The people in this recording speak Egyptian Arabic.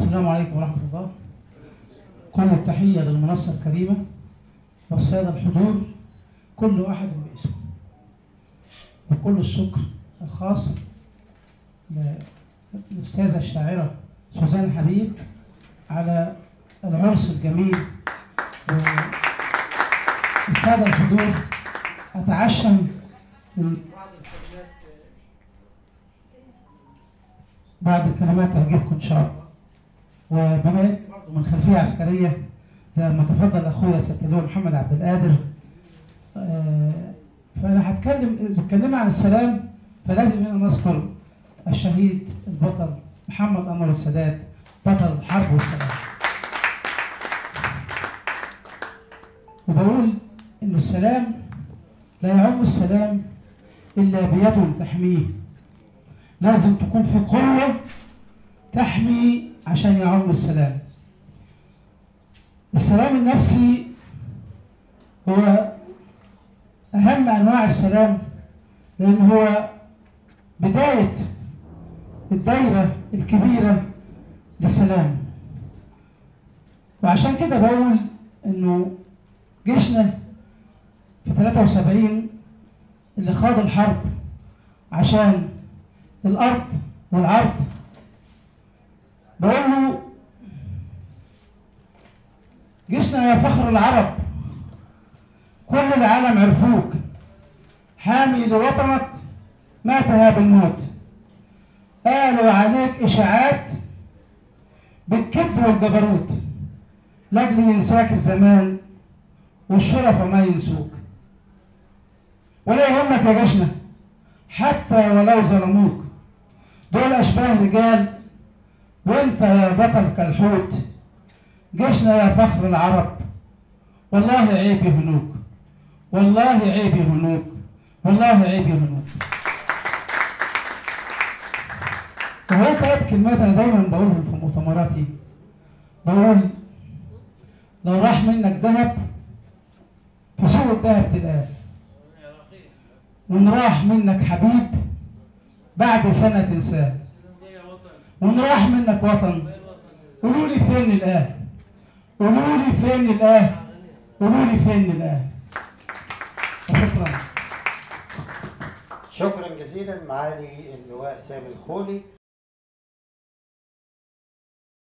السلام عليكم ورحمة الله كل التحية للمنصة الكريمة والسادة الحضور كل واحد باسمه وكل الشكر الخاص للأستاذة الشاعرة سوزان حبيب على العرس الجميل السادة الحضور أتعشم من بعض الكلمات تعجبكم إن شاء الله وبما إني برضه من خلفية عسكرية زي ما تفضل أخويا سيادة اللواء محمد عبد القادر آه، فأنا هتكلم إذا اتكلمنا عن السلام فلازم هنا نذكر الشهيد البطل محمد أنور السادات بطل الحرب والسلام وبقول إن السلام لا يعم السلام إلا بيد تحميه لازم تكون في قوة تحمي عشان يعم السلام السلام النفسي هو أهم أنواع السلام لأن هو بداية الدايرة الكبيرة للسلام وعشان كده بقول إنه جيشنا في 73 اللي خاض الحرب عشان الأرض والعرض بقول له جيشنا يا فخر العرب كل العالم عرفوك حامي لوطنك ما تهاب الموت قالوا عليك إشاعات بالكذب والجبروت لاجل ينساك الزمان والشرف ما ينسوك ولا يهمك يا جيشنا حتى ولو ظلموك دول أشباه رجال وانت يا بطل كالحوت جيشنا يا فخر العرب والله عيب يهنوك والله عيب يهنوك والله عيب يهنوك وهو ثلاث كلمات انا دايما بقولهم في مؤتمراتي بقول لو راح منك ذهب في سوق الذهب تلقاه وان راح منك حبيب بعد سنه تنساه وان راح منك وطن قولوا لي فين الاه قولوا لي فين الاه قولوا لي فين الاه وشكرا شكرا جزيلا معالي اللواء سامي الخولي